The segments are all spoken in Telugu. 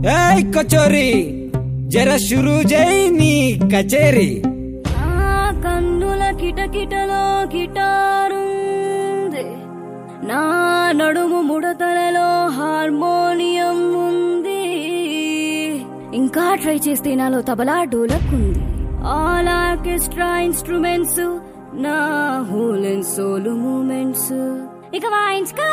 ఏయ్ కచోరీ జర షురు జై నీ కచేరీ ఆ కన్నుల కిటకిటలో గిటారుంది నా నడుము ముడతలలో హార్మోనియం ఉంది ఇంకా ట్రై చేస్తే నాలో తబలా డోలకుంది ఆల్ ఆర్కెస్ట్రా ఇన్స్ట్రుమెంట్స్ నా హోల్ అండ్ సోలు మూమెంట్స్ ఇక వాయించుకా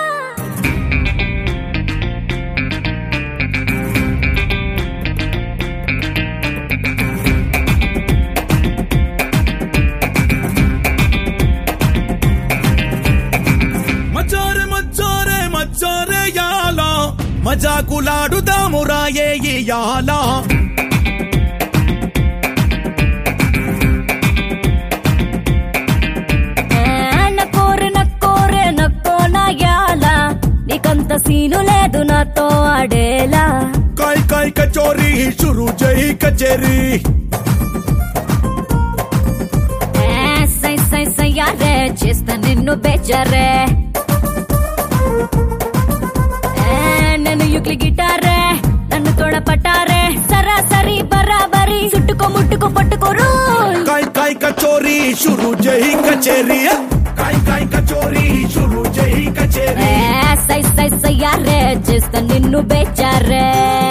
మచ్చారే మచ్చారే మచ్చారే యాల మజాకులాడుదాము రాయే యాల నక్కోరే నక్కోరే నక్కో నాయాల నీకంత సీను లేదు నాతో ఆడేలా కాయ్ కాయ్ కచోరీ షురు జై కచేరీ ఏ, సై సై సయ్యారే చేస్తా నిన్ను బేచారే ఏ, నన్ను యుక్లి గిటారే నన్ను తోడ పట్టారే సరాసరి బరాబరి చుట్టుకో ముట్టుకో పట్టుకోరు కాయ్ కాయ్ కచోరీ షురు జై కచేరీ కాయ్ కాయ్ కచోరీ షురు జై కచేరీ సై సై సయ్యారే చేస్తా నిన్ను బేచారే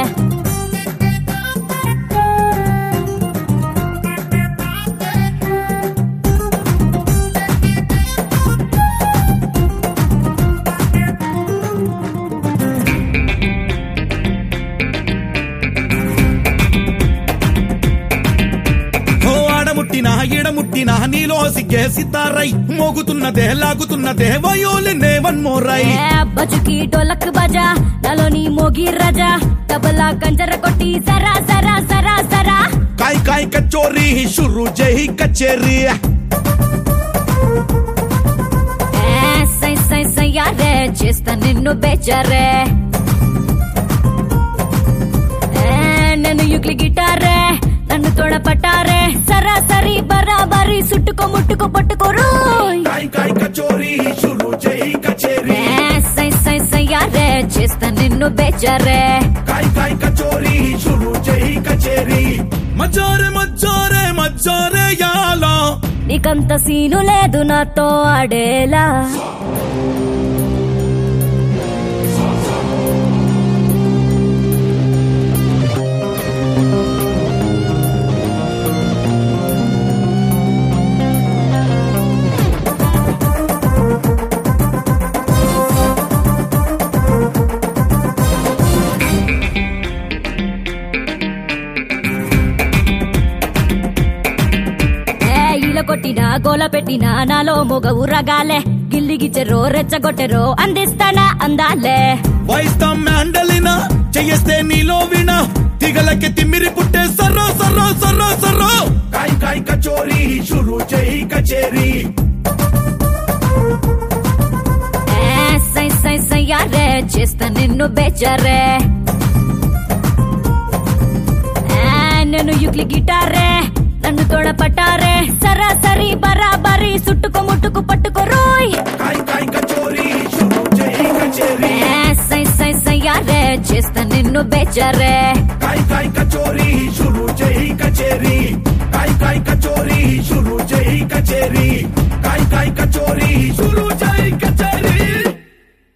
ఓ ఆడముట్టిన ఈడముట్టిన నీలో సిగ్గే సితారై మోగుతున్నదే లాగుతున్నదే వయోలినే వన్ మోరై ఏ బజుకి డోలక్ బజా నాలోని మోగి రజా తబలా కంజర కొట్టి సరా సరా సరా సరా కాయ్ కాయ్ కచోరీ షురు జై కచేరీ ఏ సై సై సయ్యారే చేస్తా నిన్ను బేచారే ఏ నన్ను యుక్లి గిటారే నన్ను తోడ పట్టారే సరాసరి బరాబరి చుట్టుకో ముట్టుకో పట్టుకోరు కాయ్ కాయ్ కచోరీ షురు జై కచేరీ ఏ సై సై సయ్యారే చేస్తా నిన్ను బేచారే కాయ్ కాయ్ కచోరీ షురు జై కచేరీ మచ్చారే మచ్చారే మచ్చారే యాల నీకంత సీను లేదు నాతో ఆడేలా ఏ ఈల కొట్టినా గోల పెట్టినా నాలో మొగ ఉరగాలే గిల్లిగిచ్చెరో రెచ్చగొట్టెరో అందిస్తానా అందాలే వాయిస్తాం మ్యాండలినా చెయ్యేస్తే నీలో విన తిగలకి తిమ్మిరి పుట్టే సర్రో సర్రో సర్రో సర్రో కాయ్ కాయ్ కచోరీ షురు జై కచేరీ ఏ సై సై సయ్యారే చేస్తా నిన్ను బేచారే ఏ నేను యుక్లి గిటారే నన్ను తోడ పట్టారే సరాసరి బరాబరి చుట్టుకో ముట్టుకు పట్టుకోరోయ్ కాయ్ కాయ్ కచోరీ షురు జై కచేరీ ఏ సై సై సయ్యారే చేస్తా నిన్ను బేచారే కాయ్ కాయ్ కచోరీ షురు జై కచేరీ కాయ్ కాయ్ కచోరీ షురు జై కచేరీ కాయ్ కాయ్ కచోరీ షురు జై కచేరీ